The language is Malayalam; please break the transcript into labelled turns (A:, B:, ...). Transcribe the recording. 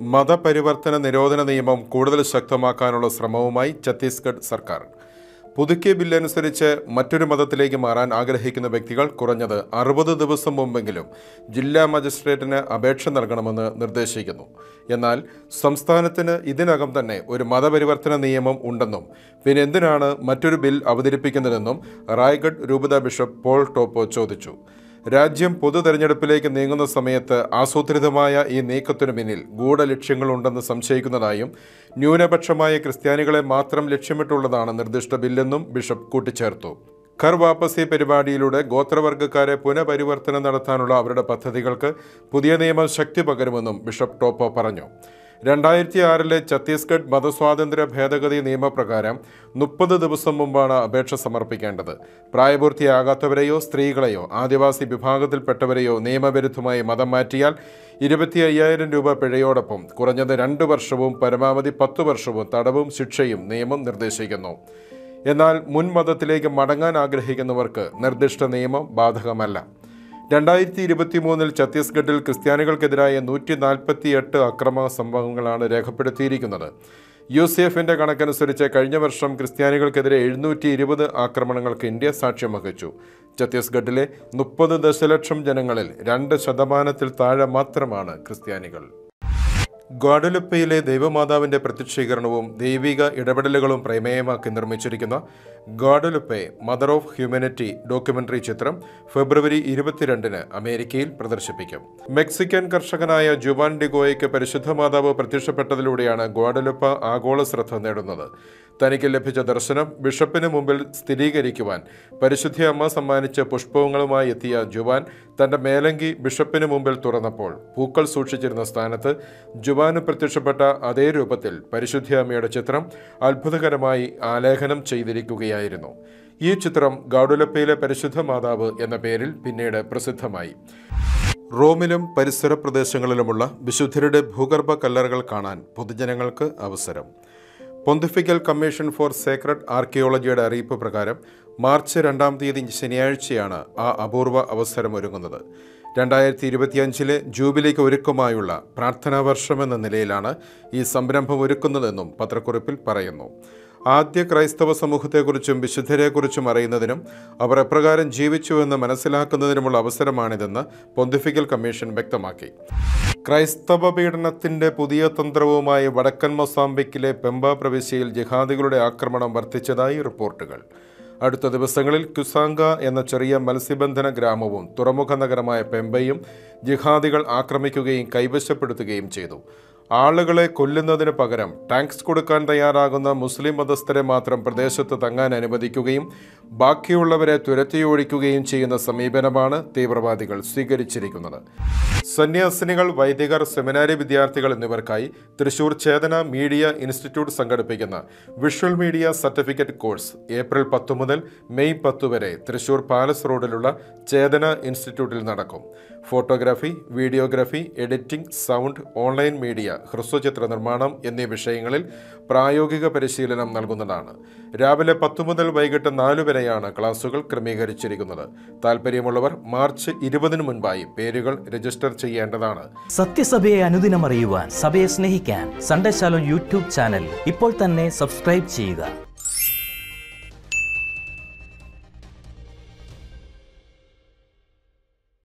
A: മതപരിവർത്തന നിരോധന നിയമം കൂടുതൽ ശക്തമാക്കാനുള്ള ശ്രമവുമായി ഛത്തീസ്ഗഡ് സർക്കാർ പുതുക്കിയ ബില്ലനുസരിച്ച് മറ്റൊരു മതത്തിലേക്ക് മാറാൻ ആഗ്രഹിക്കുന്ന വ്യക്തികൾ കുറഞ്ഞത് അറുപത് ദിവസം മുമ്പെങ്കിലും ജില്ലാ മജിസ്ട്രേറ്റിന് അപേക്ഷ നൽകണമെന്ന് നിർദ്ദേശിക്കുന്നു എന്നാൽ സംസ്ഥാനത്തിന് ഇതിനകം തന്നെ ഒരു മതപരിവർത്തന നിയമം ഉണ്ടെന്നും പിന്നെ എന്തിനാണ് മറ്റൊരു ബിൽ അവതരിപ്പിക്കുന്നതെന്നും റായ്ഗഡ് രൂപത ബിഷപ്പ് പോൾ ടോപ്പോ ചോദിച്ചു രാജ്യം പൊതു തെരഞ്ഞെടുപ്പിലേക്ക് നീങ്ങുന്ന സമയത്ത് ആസൂത്രിതമായ ഈ നീക്കത്തിനു പിന്നിൽ ഗൂഢലക്ഷ്യങ്ങളുണ്ടെന്ന് സംശയിക്കുന്നതായും ന്യൂനപക്ഷമായ ക്രിസ്ത്യാനികളെ മാത്രം ലക്ഷ്യമിട്ടുള്ളതാണ് നിർദ്ദിഷ്ട ബില്ലെന്നും ബിഷപ്പ് കൂട്ടിച്ചേർത്തു ഖർ വാപ്പസി പരിപാടിയിലൂടെ ഗോത്രവർഗ്ഗക്കാരെ പുനഃപരിവർത്തനം നടത്താനുള്ള അവരുടെ പദ്ധതികൾക്ക് പുതിയ നിയമം ശക്തി പകരുമെന്നും ബിഷപ്പ് ടോപ്പോ പറഞ്ഞു രണ്ടായിരത്തി ആറിലെ ഛത്തീസ്ഗഡ് മതസ്വാതന്ത്ര്യ ഭേദഗതി നിയമപ്രകാരം മുപ്പത് ദിവസം മുമ്പാണ് അപേക്ഷ സമർപ്പിക്കേണ്ടത് പ്രായപൂർത്തിയാകാത്തവരെയോ സ്ത്രീകളെയോ ആദിവാസി വിഭാഗത്തിൽപ്പെട്ടവരെയോ നിയമവിരുദ്ധമായി മതം മാറ്റിയാൽ ഇരുപത്തി അയ്യായിരം രൂപ പിഴയോടൊപ്പം കുറഞ്ഞത് രണ്ട് വർഷവും പരമാവധി പത്ത് വർഷവും തടവും ശിക്ഷയും നിയമം നിർദ്ദേശിക്കുന്നു എന്നാൽ മുൻ മതത്തിലേക്ക് മടങ്ങാൻ ആഗ്രഹിക്കുന്നവർക്ക് നിർദ്ദിഷ്ട നിയമം ബാധകമല്ല രണ്ടായിരത്തി ഇരുപത്തി മൂന്നിൽ ഛത്തീസ്ഗഡിൽ ക്രിസ്ത്യാനികൾക്കെതിരായ നൂറ്റി നാൽപ്പത്തി എട്ട് അക്രമ സംഭവങ്ങളാണ് രേഖപ്പെടുത്തിയിരിക്കുന്നത് യു സി എഫിന്റെ കണക്കനുസരിച്ച് കഴിഞ്ഞ വർഷം ക്രിസ്ത്യാനികൾക്കെതിരെ എഴുന്നൂറ്റി ഇരുപത് ആക്രമണങ്ങൾക്ക് ഇന്ത്യ സാക്ഷ്യം വഹിച്ചു ഛത്തീസ്ഗഡിലെ മുപ്പത് ദശലക്ഷം ജനങ്ങളിൽ രണ്ട് ശതമാനത്തിൽ താഴെ മാത്രമാണ് ക്രിസ്ത്യാനികൾ ഗ്വാഡലുപ്പയിലെ ദൈവമാതാവിന്റെ പ്രത്യക്ഷീകരണവും ദൈവിക ഇടപെടലുകളും പ്രമേയമാക്കി നിർമ്മിച്ചിരിക്കുന്ന Guadalupe mother of humanity documentary ചിത്രം ഫെബ്രുവരി ഇരുപത്തിരണ്ടിന് അമേരിക്കയിൽ പ്രദർശിപ്പിക്കും മെക്സിക്കൻ കർഷകനായ ജുവാൻ ഡിഗോയ്ക്ക് പരിശുദ്ധ മാതാവ് പ്രത്യക്ഷപ്പെട്ടതിലൂടെയാണ് ഗ്വാഡലുപ്പ ആഗോള ശ്രദ്ധ നേടുന്നത് തനിക്ക് ലഭിച്ച ദർശനം ബിഷപ്പിന് മുമ്പിൽ സ്ഥിരീകരിക്കുവാൻ പരിശുദ്ധ അമ്മ സമ്മാനിച്ച പുഷ്പങ്ങളുമായി എത്തിയ ജുവാൻ തന്റെ മേലങ്കി ബിഷപ്പിന് മുമ്പിൽ തുറന്നപ്പോൾ പൂക്കൾ സൂക്ഷിച്ചിരുന്ന സ്ഥാനത്ത് ജുവാന് പ്രത്യക്ഷപ്പെട്ട അതേ രൂപത്തിൽ പരിശുദ്ധ അമ്മയുടെ ചിത്രം അത്ഭുതകരമായി ആലേഖനം ചെയ്തിരിക്കുകയായിരുന്നു ഈ ചിത്രം ഗൗഡുലപ്പയിലെ പരിശുദ്ധ മാതാവ് എന്ന പേരിൽ പിന്നീട് പ്രസിദ്ധമായി റോമിലും പരിസര പ്രദേശങ്ങളിലുമുള്ള വിശുദ്ധരുടെ ഭൂഗർഭ കല്ലറകൾ കാണാൻ പൊതുജനങ്ങൾക്ക് അവസരം പൊന്തിഫിക്കൽ കമ്മീഷൻ ഫോർ സേക്രഡ് ആർക്കിയോളജിയുടെ അറിയിപ്പ് പ്രകാരം മാർച്ച് രണ്ടാം തീയതി ശനിയാഴ്ചയാണ് ആ അപൂർവ അവസരം ഒരുങ്ങുന്നത് രണ്ടായിരത്തി ഇരുപത്തിയഞ്ചിലെ ജൂബിലിക്ക് ഒരുക്കമായുള്ള പ്രാർത്ഥനാ വർഷമെന്ന നിലയിലാണ് ഈ സംരംഭം ഒരുക്കുന്നതെന്നും പത്രക്കുറിപ്പിൽ പറയുന്നു ആദ്യ ക്രൈസ്തവ സമൂഹത്തെക്കുറിച്ചും വിശുദ്ധരെക്കുറിച്ചും അറിയുന്നതിനും അവർ എപ്രകാരം ജീവിച്ചുവെന്ന് മനസ്സിലാക്കുന്നതിനുമുള്ള അവസരമാണിതെന്ന് പൊന്തിഫിക്കൽ കമ്മീഷൻ വ്യക്തമാക്കി ക്രൈസ്തവ പീഡനത്തിന്റെ പുതിയ തന്ത്രവുമായി വടക്കൻ മൊസാംബിക്കിലെ പെമ്പ പ്രവിശ്യയിൽ ജിഹാദികളുടെ ആക്രമണം വർദ്ധിച്ചതായി റിപ്പോർട്ടുകൾ അടുത്ത ദിവസങ്ങളിൽ കുസാങ്ക എന്ന ചെറിയ മത്സ്യബന്ധന ഗ്രാമവും തുറമുഖ നഗരമായ പെമ്പയും ജിഹാദികൾ ആക്രമിക്കുകയും കൈവശപ്പെടുത്തുകയും ചെയ്തു ആളുകളെ കൊല്ലുന്നതിന് പകരം ടാങ്ക്സ് കൊടുക്കാൻ തയ്യാറാകുന്ന മുസ്ലിം മതസ്ഥരെ മാത്രം പ്രദേശത്ത് തങ്ങാൻ അനുവദിക്കുകയും ബാക്കിയുള്ളവരെ തുരത്തിയൊഴിക്കുകയും ചെയ്യുന്ന സമീപനമാണ് തീവ്രവാദികൾ സ്വീകരിച്ചിരിക്കുന്നത് സന്യാസിനികൾ വൈദികർ സെമിനാരി വിദ്യാർത്ഥികൾ എന്നിവർക്കായി തൃശൂർ ചേതന മീഡിയ ഇൻസ്റ്റിറ്റ്യൂട്ട് സംഘടിപ്പിക്കുന്ന visual media certificate course April പത്ത് മുതൽ മെയ് പത്ത് വരെ തൃശൂർ പാലസ് റോഡിലുള്ള ചേതന ഇൻസ്റ്റിറ്റ്യൂട്ടിൽ നടക്കും photography videography editing sound online media ഹ്രസ്വചിത്ര നിർമ്മാണം എന്നീ വിഷയങ്ങളിൽ പ്രായോഗിക പരിശീലനം നൽകുന്നതാണ് രാവിലെ പത്ത് മുതൽ വൈകിട്ട് നാലു വരെയാണ് ക്ലാസുകൾ ക്രമീകരിച്ചിരിക്കുന്നത് താല്പര്യമുള്ളവർ മാർച്ച് ഇരുപതിന് മുൻപായി പേരുകൾ രജിസ്റ്റർ ചെയ്യേണ്ടതാണ്
B: സത്യസഭയെ അനുദിനം അറിയുവാൻ സഭയെ സ്നേഹിക്കാൻ സൺഡേ ശാലോ യൂട്യൂബ് ചാനൽ ഇപ്പോൾ തന്നെ സബ്സ്ക്രൈബ് ചെയ്യുക